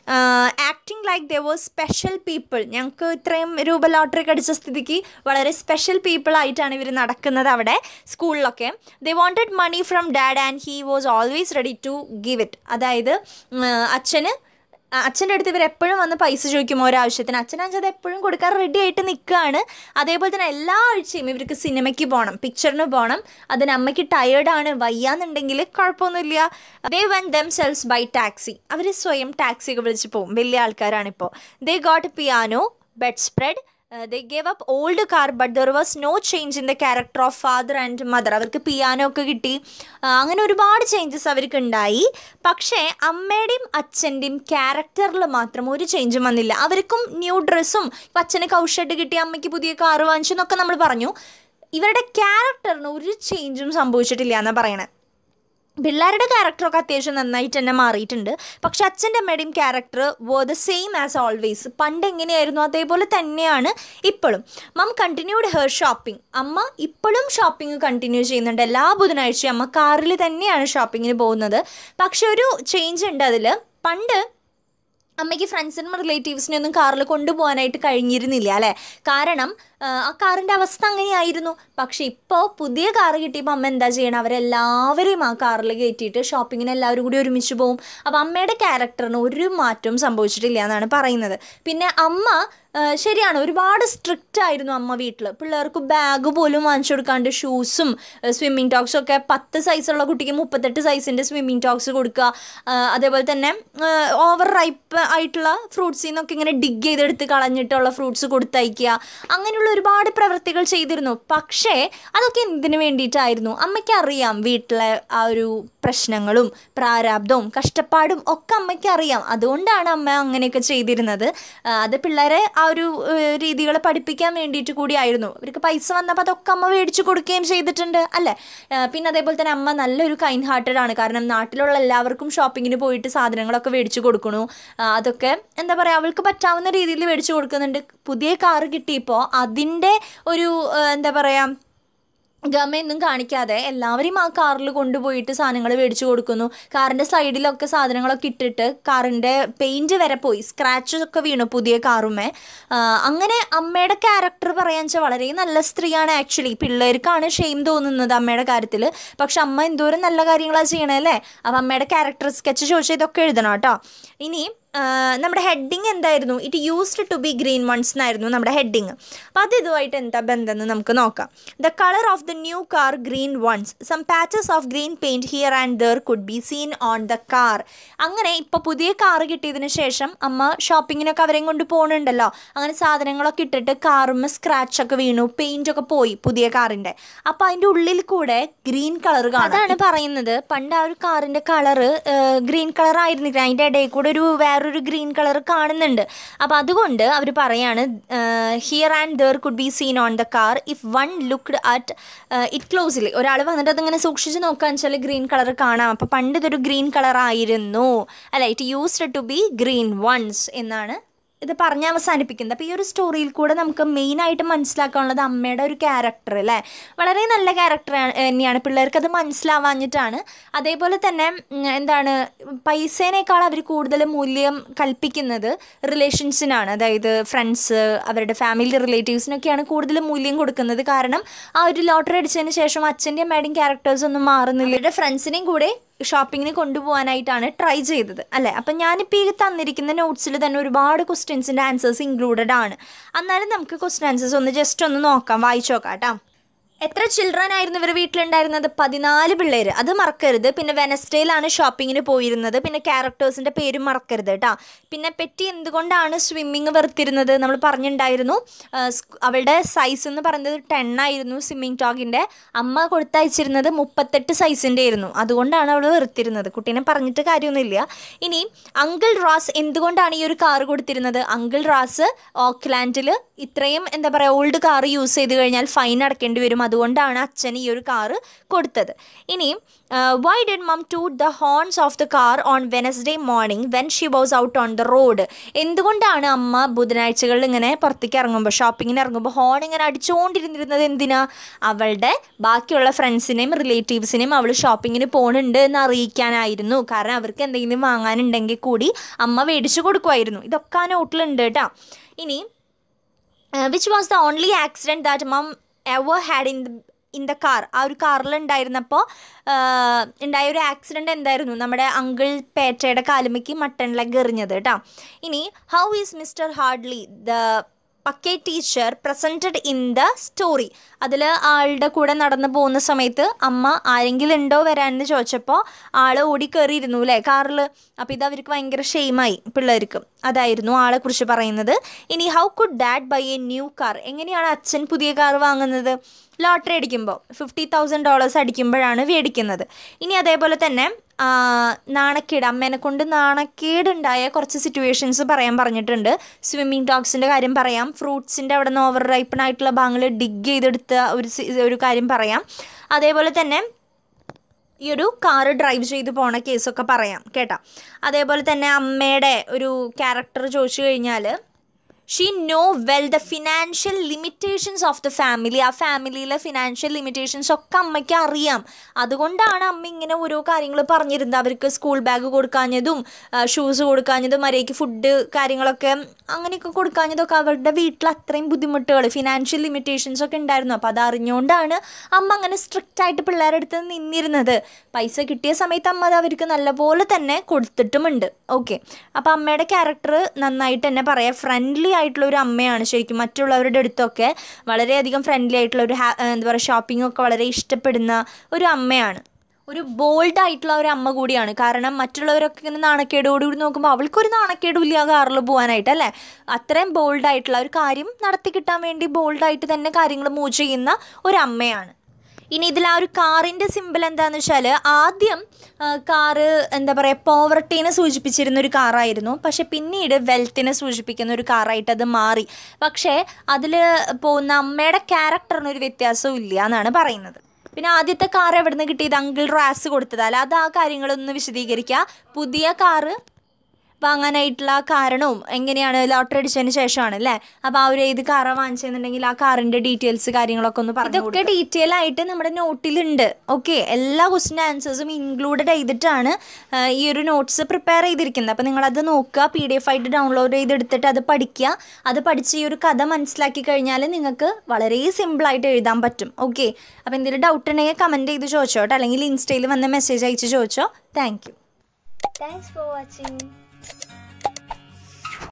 acting like they was special people ഞങ്ങൾക്ക് ഇത്രയും രൂപ ലോട്ടറി അടിച്ച സ്ഥിതിക്ക് വളരെ സ്പെഷ്യൽ പീപ്പിൾ ആയിട്ടാണ് ഇവർ നടക്കുന്നത് അവിടെ സ്കൂളിലൊക്കെ they wanted money from dad and he was always ready to give it അതായത് ഉം, അച്ഛന് അച്ഛൻ്റെ അടുത്ത് ഇവർ എപ്പോഴും വന്ന് പൈസ ചോദിക്കും ഒരാവശ്യത്തിന് അച്ഛനാണെങ്കിൽ അത് എപ്പോഴും കൊടുക്കാൻ റെഡി ആയിട്ട് നിൽക്കുകയാണ് അതേപോലെ തന്നെ എല്ലാ ആഴ്ചയും ഇവർക്ക് സിനിമയ്ക്ക് പോകണം പിക്ചറിന് പോകണം അതിന് അമ്മയ്ക്ക് ടയേർഡാണ് വയ്യാന്നുണ്ടെങ്കിൽ കുഴപ്പമൊന്നുമില്ല they went themselves by taxi അവർ സ്വയം ടാക്സിയൊക്കെ വിളിച്ച് പോകും വലിയ ആൾക്കാരാണിപ്പോൾ they got piano bedspread they gave up old car but there was no change in the character of father and mother അവർക്ക് പിയാനോ ഒക്കെ കിട്ടി ആ, അങ്ങനെ ഒരുപാട് ചേഞ്ചസ് അവർക്ക് ഉണ്ടായി പക്ഷേ അമ്മയുടെയും അച്ഛൻ്റെയും ക്യാരക്ടറിൽ മാത്രം ഒരു ചേഞ്ചും വന്നില്ല അവർക്കും ന്യൂ ഡ്രസ്സും ഇപ്പം അച്ഛന് കൗഷഡ് കിട്ടി അമ്മയ്ക്ക് പുതിയ കാറ് വാങ്ങിച്ചു എന്നൊക്കെ നമ്മൾ പറഞ്ഞു ഇവരുടെ ക്യാരക്ടറിന് ഒരു ചേഞ്ചും സംഭവിച്ചിട്ടില്ല എന്നാണ് പറയണത് പിള്ളേരുടെ ക്യാരക്ടറൊക്കെ അത്യാവശ്യം നന്നായിട്ട് തന്നെ മാറിയിട്ടുണ്ട് പക്ഷെ അച്ഛൻ്റെ അമ്മയുടെയും ക്യാരക്ടർ വോ ദ സെയിം ആസ് ഓൾവേസ് പണ്ട് എങ്ങനെയായിരുന്നു അതേപോലെ തന്നെയാണ് ഇപ്പോഴും മം കണ്ടിന്യൂഡ് ഹെർ ഷോപ്പിംഗ് അമ്മ ഇപ്പോഴും ഷോപ്പിംഗ് കണ്ടിന്യൂ ചെയ്യുന്നുണ്ട് എല്ലാ ബുധനാഴ്ചയും അമ്മ കാറിൽ തന്നെയാണ് ഷോപ്പിങ്ങിന് പോകുന്നത് പക്ഷെ ഒരു ചേഞ്ച് ഉണ്ട് അതിൽ പണ്ട് അമ്മയ്ക്ക് ഫ്രണ്ട്സിനും റിലേറ്റീവ്സിനെ ഒന്നും കാറിൽ കൊണ്ടുപോകാനായിട്ട് കഴിഞ്ഞിരുന്നില്ല അല്ലേ കാരണം ആ, ആ കാറിൻ്റെ അവസ്ഥ അങ്ങനെയായിരുന്നു പക്ഷെ ഇപ്പോൾ പുതിയ കാറ് കിട്ടിയപ്പോൾ അമ്മ എന്താ ചെയ്യണം അവരെല്ലാവരെയും ആ കാറിൽ കയറ്റിയിട്ട് ഷോപ്പിങ്ങിന് എല്ലാവരും കൂടി ഒരുമിച്ച് പോകും അപ്പോൾ അമ്മയുടെ ക്യാരക്ടറിന് ഒരു മാറ്റവും സംഭവിച്ചിട്ടില്ല എന്നാണ് പറയുന്നത് പിന്നെ അമ്മ ആ, ശരിയാണ് ഒരുപാട് സ്ട്രിക്റ്റ് ആയിരുന്നു അമ്മ വീട്ടിൽ പിള്ളേർക്ക് ബാഗ് പോലും വാങ്ങിച്ചു കൊടുക്കാണ്ട് ഷൂസും സ്വിമ്മിങ് ടോക്സും ഒക്കെ പത്ത് സൈസുള്ള കുട്ടിക്ക് മുപ്പത്തെട്ട് സൈസിൻ്റെ സ്വിമ്മിങ് ടോക്സ് കൊടുക്കുക ആ, അതേപോലെ തന്നെ ഓവർ റൈപ്പ് ആയിട്ടുള്ള ഫ്രൂട്ട്സിൽ നിന്നൊക്കെ ഇങ്ങനെ ഡിഗ് ചെയ്തെടുത്ത് കളഞ്ഞിട്ടുള്ള ഫ്രൂട്ട്സ് കൊടുത്തയക്കുക അങ്ങനെയുള്ള ഒരുപാട് പ്രവൃത്തികൾ ചെയ്തിരുന്നു പക്ഷേ അതൊക്കെ എന്തിനു വേണ്ടിയിട്ടായിരുന്നു അമ്മയ്ക്ക് അറിയാം വീട്ടിലെ ആ ഒരു പ്രശ്നങ്ങളും പ്രാരാബ്ദവും കഷ്ടപ്പാടും ഒക്കെ അമ്മയ്ക്ക് അറിയാം അതുകൊണ്ടാണ് അമ്മ അങ്ങനെയൊക്കെ ചെയ്തിരുന്നത് ആ, അത് പിള്ളേരെ ആ ഒരു രീതികൾ പഠിപ്പിക്കാൻ വേണ്ടിയിട്ട് കൂടിയായിരുന്നു അവർക്ക് പൈസ വന്നപ്പോൾ അതൊക്കെ അമ്മ മേടിച്ചു കൊടുക്കുകയും ചെയ്തിട്ടുണ്ട് അല്ലേ ആ, പിന്നെ അതേപോലെ തന്നെ അമ്മ നല്ലൊരു കൈൻഡ് ഹാർട്ടഡ് ആണ് കാരണം നാട്ടിലുള്ള എല്ലാവർക്കും ഷോപ്പിങ്ങിന് പോയിട്ട് സാധനങ്ങളൊക്കെ മേടിച്ചു കൊടുക്കണു ആ, അതൊക്കെ എന്താ പറയുക അവൾക്ക് പറ്റാവുന്ന രീതിയിൽ മേടിച്ചു കൊടുക്കുന്നുണ്ട് പുതിയ കാറ് കിട്ടിയപ്പോൾ അതിൻ്റെ ഒരു ആ, എന്താ പറയുക ഗമയൊന്നും കാണിക്കാതെ എല്ലാവരെയും ആ കാറിൽ കൊണ്ടുപോയിട്ട് സാധനങ്ങൾ മേടിച്ചു കൊടുക്കുന്നു കാറിൻ്റെ സൈഡിലൊക്കെ സാധനങ്ങളൊക്കെ ഇട്ടിട്ട് കാറിൻ്റെ പെയിൻറ് വരെ പോയി സ്ക്രാച്ചസ് ഒക്കെ വീണു പുതിയ കാറുമേ ആ, അങ്ങനെ അമ്മയുടെ ക്യാരക്ടർ പറയാൻ വെച്ചാൽ വളരെ നല്ല സ്ത്രീയാണ് ആക്ച്വലി പിള്ളേർക്കാണ് ഷെയിം തോന്നുന്നത് അമ്മയുടെ കാര്യത്തിൽ പക്ഷെ അമ്മ എന്തോരം നല്ല കാര്യങ്ങളാണ് ചെയ്യണേ അല്ലേ അപ്പം അമ്മയുടെ ക്യാരക്ടർ സ്കെച്ച് ചോദിച്ചാൽ ഇതൊക്കെ എഴുതണം കേട്ടോ ഇനി ആ, നമ്മുടെ ഹെഡിങ് എന്തായിരുന്നു it used to be green once എന്നായിരുന്നു നമ്മുടെ ഹെഡിങ് അപ്പോൾ അത് ഇതുമായിട്ട് എന്താ ബന്ധം എന്ന് നമുക്ക് നോക്കാം the colour of the new car green once some patches of green paint here and there could be seen on the car അങ്ങനെ ഇപ്പോൾ പുതിയ കാർ കിട്ടിയതിന് ശേഷം അമ്മ ഷോപ്പിങ്ങിനൊക്കെ അവരെയും കൊണ്ട് പോകുന്നുണ്ടല്ലോ അങ്ങനെ സാധനങ്ങളൊക്കെ ഇട്ടിട്ട് കാറുമ്മ സ്ക്രാച്ച് ഒക്കെ വീണു പെയിൻ്റ് ഒക്കെ പോയി പുതിയ കാറിൻ്റെ അപ്പോൾ അതിൻ്റെ ഉള്ളിൽ കൂടെ ഗ്രീൻ കളർ കാണാം അതാണ് പറയുന്നത് പണ്ട് ആ ഒരു കാറിൻ്റെ കളറ് ഗ്രീൻ കളർ ആയിരുന്നില്ല അതിൻ്റെ ഇടയിൽ കൂടെ ഒരു വേറൊരു ഗ്രീൻ കളർ കാണുന്നുണ്ട് അപ്പോൾ അതുകൊണ്ട് അവർ പറയാണ് here and there could be seen on the car if one looked at it closely ഒരാൾ വന്നിട്ട് അതിങ്ങനെ സൂക്ഷിച്ച് നോക്കാന്ന് വെച്ചാൽ ഗ്രീൻ കളർ കാണാം അപ്പോൾ പണ്ട് ഇതൊരു ഗ്രീൻ കളർ ആയിരുന്നു അല്ല it used to be green once എന്നാണ് ഇത് പറഞ്ഞ് അവസാനിപ്പിക്കുന്നത് അപ്പോൾ ഈ ഒരു സ്റ്റോറിയിൽ കൂടെ നമുക്ക് മെയിനായിട്ട് മനസ്സിലാക്കാനുള്ളത് അമ്മയുടെ ഒരു ക്യാരക്ടർ അല്ലേ വളരെ നല്ല ക്യാരക്ടർ തന്നെയാണ് പിള്ളേർക്ക് അത് മനസ്സിലാവാഞ്ഞിട്ടാണ് അതേപോലെ തന്നെ ഉം, എന്താണ് പൈസേനേക്കാൾ അവർ കൂടുതൽ മൂല്യം കൽപ്പിക്കുന്നത് റിലേഷൻസിനാണ് അതായത് ഫ്രണ്ട്സ് അവരുടെ ഫാമിലി റിലേറ്റീവ്സിനൊക്കെയാണ് കൂടുതൽ മൂല്യം കൊടുക്കുന്നത് കാരണം ആ ഒരു ലോട്ടറി അടിച്ചതിന് ശേഷം അച്ഛൻ്റെയും അമ്മയുടെയും ക്യാരക്ടേഴ്സ് ഒന്നും മാറുന്നില്ല ഇവരുടെ ഫ്രണ്ട്സിനെയും കൂടെ ഷോപ്പിങ്ങിന് കൊണ്ടുപോകാനായിട്ടാണ് ട്രൈ ചെയ്തത് അല്ലേ അപ്പം ഞാനിപ്പോൾ ഈ തന്നിരിക്കുന്ന നോട്ട്സിൽ തന്നെ ഒരുപാട് ക്വസ്റ്റ്യൻസിൻ്റെ ആൻസേഴ്സ് ഇൻക്ലൂഡഡ് ആണ് എന്നാലും നമുക്ക് ക്വസ്റ്റ്യൻ ആൻസേഴ്സ് ഒന്ന് ജസ്റ്റ് ഒന്ന് നോക്കാം വായിച്ചു നോക്കാം കേട്ടോ എത്ര ചിൽഡ്രൻ ആയിരുന്നു ഇവർ വീട്ടിലുണ്ടായിരുന്നത് പതിനാല് പിള്ളേർ അത് മറക്കരുത് പിന്നെ വെനസ്ഡേയിലാണ് ഷോപ്പിങ്ങിന് പോയിരുന്നത് പിന്നെ ക്യാരക്ടേഴ്സിൻ്റെ പേരും മറക്കരുത് കേട്ടോ പിന്നെ പെറ്റി എന്തുകൊണ്ടാണ് സ്വിമ്മിങ് വെറുത്തിരുന്നത് നമ്മൾ പറഞ്ഞിട്ടുണ്ടായിരുന്നു ആ, സ്ക്- അവളുടെ സൈസ് എന്ന് പറയുന്നത് ടെൻ ആയിരുന്നു സ്വിമ്മിങ് ടോഗിൻ്റെ അമ്മ കൊടുത്തയച്ചിരുന്നത് മുപ്പത്തെട്ട് സൈസിൻ്റെ ആയിരുന്നു അതുകൊണ്ടാണ് അവൾ വെറുത്തിരുന്നത് കുട്ടീനെ പറഞ്ഞിട്ട് കാര്യമൊന്നുമില്ല ഇനി അങ്കിൾ റാസ് എന്തുകൊണ്ടാണ് ഈ ഒരു കാറ് കൊടുത്തിരുന്നത് അങ്കിൾ റാസ് ഓക്ലാൻഡിൽ ഇത്രയും എന്താ പറയുക ഓൾഡ് കാർ യൂസ് ചെയ്ത് കഴിഞ്ഞാൽ ഫൈൻ അടക്കേണ്ടി വരും അതുകൊണ്ടാണ് അച്ഛൻ ഈ ഒരു കാറ് കൊടുത്തത് ഇനി why did mum toot the horns of the car on Wednesday morning when she was out on the road എന്തുകൊണ്ടാണ് അമ്മ ബുധനാഴ്ചകളിൽ ഇങ്ങനെ പുറത്തേക്ക് ഇറങ്ങുമ്പോൾ ഷോപ്പിങ്ങിന് ഇറങ്ങുമ്പോൾ ഹോൺ ഇങ്ങനെ അടിച്ചുകൊണ്ടിരുന്നിരുന്നത് എന്തിനാ അവളുടെ ബാക്കിയുള്ള ഫ്രണ്ട്സിനെയും റിലേറ്റീവ്സിനെയും അവൾ ഷോപ്പിങ്ങിന് പോകുന്നുണ്ട് എന്ന് അറിയിക്കാനായിരുന്നു കാരണം അവർക്ക് എന്തെങ്കിലും വാങ്ങാനുണ്ടെങ്കിൽ കൂടി അമ്മ മേടിച്ചു കൊടുക്കുമായിരുന്നു ഇതൊക്കെ ആ നോട്ടിലുണ്ട് കേട്ടോ ഇനി which was the only accident that mum ever had in the in the car ആ ഒരു കാറിൽ ഉണ്ടായിരുന്നപ്പോൾ ഉണ്ടായ ഒരു ആക്സിഡൻറ്റ് എന്തായിരുന്നു നമ്മുടെ അങ്കിൾ പേറ്റയുടെ കാലുമയ്ക്ക് മട്ടൺ ലെഗ് എറിഞ്ഞത് കേട്ടോ ഇനി how is mister hardly the പക്കേ teacher presented in the story അതിൽ ആളുടെ കൂടെ നടന്നു പോകുന്ന സമയത്ത് അമ്മ ആരെങ്കിലും ഉണ്ടോ വരാനെന്ന് ചോദിച്ചപ്പോൾ ആൾ ഓടി കയറിയിരുന്നു അല്ലേ കാറിൽ അപ്പോൾ ഇത് അവർക്ക് ഭയങ്കര ഷെയിമായി പിള്ളേർക്ക് അതായിരുന്നു ആളെ കുറിച്ച് പറയുന്നത് ഇനി how could dad buy a new car എങ്ങനെയാണ് അച്ഛൻ പുതിയ കാർ വാങ്ങുന്നത് ലോട്ടറി അടിക്കുമ്പോൾ ഫിഫ്റ്റി തൗസൻഡ് ഡോളേഴ്സ് അടിക്കുമ്പോഴാണ് മേടിക്കുന്നത് ഇനി അതേപോലെ തന്നെ ആ, നാണക്കേട് അമ്മേനെ കൊണ്ട് നാണക്കേടുണ്ടായ കുറച്ച് സിറ്റുവേഷൻസ് പറയാൻ പറഞ്ഞിട്ടുണ്ട് സ്വിമ്മിങ് ഡോഗ്സിൻ്റെ കാര്യം പറയാം ഫ്രൂട്ട്സിൻ്റെ അവിടെ നിന്ന് ഓവർ റൈപ്പൺ ആയിട്ടുള്ള ഭാഗങ്ങൾ ഡിഗ് ചെയ്തെടുത്ത ഒരു സി- ഒരു കാര്യം പറയാം അതേപോലെ തന്നെ ഈ ഒരു കാറ് ഡ്രൈവ് ചെയ്ത് പോണ കേസൊക്കെ പറയാം കേട്ടോ അതേപോലെ തന്നെ അമ്മയുടെ ഒരു ക്യാരക്ടർ ചോദിച്ചു കഴിഞ്ഞാൽ she no well the financial limitations of the family ആ ഫാമിലിയിലെ ഫിനാൻഷ്യൽ ലിമിറ്റേഷൻസ് ഒക്കെ അമ്മയ്ക്ക് അറിയാം അതുകൊണ്ടാണ് അമ്മ ഇങ്ങനെ ഓരോ കാര്യങ്ങൾ പറഞ്ഞിരുന്നത് അവർക്ക് സ്കൂൾ ബാഗ് കൊടുക്കാഞ്ഞതും ഷൂസ് കൊടുക്കാഞ്ഞതും മര്യാദയ്ക്ക് ഫുഡ് കാര്യങ്ങളൊക്കെ അങ്ങനെയൊക്കെ കൊടുക്കാഞ്ഞതൊക്കെ അവരുടെ വീട്ടിൽ അത്രയും ബുദ്ധിമുട്ടുകൾ ഫിനാൻഷ്യൽ ലിമിറ്റേഷൻസ് ഒക്കെ ഉണ്ടായിരുന്നു അപ്പോൾ അത് അറിഞ്ഞുകൊണ്ടാണ് അമ്മ അങ്ങനെ സ്ട്രിക്റ്റ് ആയിട്ട് പിള്ളേരുടെ അടുത്ത് നിന്നിരുന്നത് പൈസ കിട്ടിയ സമയത്ത് അമ്മ അത് അവർക്ക് നല്ലപോലെ തന്നെ കൊടുത്തിട്ടുമുണ്ട് ഓക്കെ അപ്പോൾ അമ്മയുടെ ക്യാരക്ടർ നന്നായിട്ട് തന്നെ പറയാം ഫ്രണ്ട്ലി ആയിട്ടുള്ള ഒരു അമ്മയാണ് ശരിക്കും മറ്റുള്ളവരുടെ അടുത്തൊക്കെ വളരെയധികം ഫ്രണ്ട്ലി ആയിട്ടുള്ള ഒരു ഹാ- എന്താ പറയുക ഷോപ്പിംഗ് ഒക്കെ വളരെ ഇഷ്ടപ്പെടുന്ന ഒരു അമ്മയാണ് ഒരു ബോൾഡ് ആയിട്ടുള്ള ഒരു അമ്മ കൂടിയാണ് കാരണം മറ്റുള്ളവരൊക്കെ ഇങ്ങനെ നാണക്കേടോടുകൂടി നോക്കുമ്പോൾ അവൾക്കൊരു നാണക്കേടും ഇല്ല ആ കാറിൽ പോകാനായിട്ട് അല്ലേ അത്രയും ബോൾഡ് ആയിട്ടുള്ള ഒരു കാര്യം നടത്തി കിട്ടാൻ വേണ്ടി ബോൾഡായിട്ട് തന്നെ കാര്യങ്ങൾ മൂവ് ചെയ്യുന്ന ഒരു അമ്മയാണ് ഇനി ഇതിൽ ആ ഒരു കാറിൻ്റെ സിമ്പിൾ എന്താണെന്ന് വെച്ചാൽ ആദ്യം ആ, കാറ് എന്താ പറയുക പോവർട്ടീനെ സൂചിപ്പിച്ചിരുന്ന ഒരു കാറായിരുന്നു പക്ഷെ പിന്നീട് വെൽത്തിനെ സൂചിപ്പിക്കുന്ന ഒരു കാറായിട്ട് അത് മാറി പക്ഷേ അതിൽ പോകുന്ന അമ്മയുടെ ക്യാരക്ടറിന് ഒരു വ്യത്യാസവും ഇല്ല എന്നാണ് പറയുന്നത് പിന്നെ ആദ്യത്തെ കാർ എവിടെ നിന്ന് കിട്ടിയത് അങ്കിൾ റാസ് കൊടുത്തതല്ല അത് ആ കാര്യങ്ങളൊന്ന് വിശദീകരിക്കുക പുതിയ കാറ് വാങ്ങാനായിട്ടുള്ള കാരണവും എങ്ങനെയാണ് ലോട്ടറി അടിച്ചതിന് ശേഷമാണ് അല്ലേ അപ്പോൾ ആ ഒരു ഏത് കാറാണ് വാങ്ങിച്ചതെന്നുണ്ടെങ്കിൽ ആ കാറിൻ്റെ ഡീറ്റെയിൽസ് കാര്യങ്ങളൊക്കെ ഒന്ന് പറഞ്ഞു ഇതൊക്കെ ഡീറ്റെയിൽ ആയിട്ട് നമ്മുടെ നോട്ടിലുണ്ട് ഓക്കെ എല്ലാ ക്വസ്റ്റിൻ്റെ ആൻസേഴ്സും ഇൻക്ലൂഡഡ് ചെയ്തിട്ടാണ് ആ, ഈ ഒരു നോട്ട്സ് പ്രിപ്പയർ ചെയ്തിരിക്കുന്നത് അപ്പോൾ നിങ്ങളത് നോക്കുക പി ഡി എഫ് ആയിട്ട് ഡൗൺലോഡ് ചെയ്തെടുത്തിട്ട് അത് പഠിക്കുക അത് പഠിച്ച് ഈ ഒരു കഥ മനസ്സിലാക്കി കഴിഞ്ഞാൽ നിങ്ങൾക്ക് വളരെ സിമ്പിളായിട്ട് എഴുതാൻ പറ്റും ഓക്കെ അപ്പോൾ എന്തെങ്കിലും ഡൗട്ട് ഉണ്ടെങ്കിൽ കമൻറ്റ് ചെയ്ത് ചോദിച്ചോട്ടോ അല്ലെങ്കിൽ ഇൻസ്റ്റയിൽ വന്ന് മെസ്സേജ് അയച്ച് ചോദിച്ചോ thank you Thanks for watching.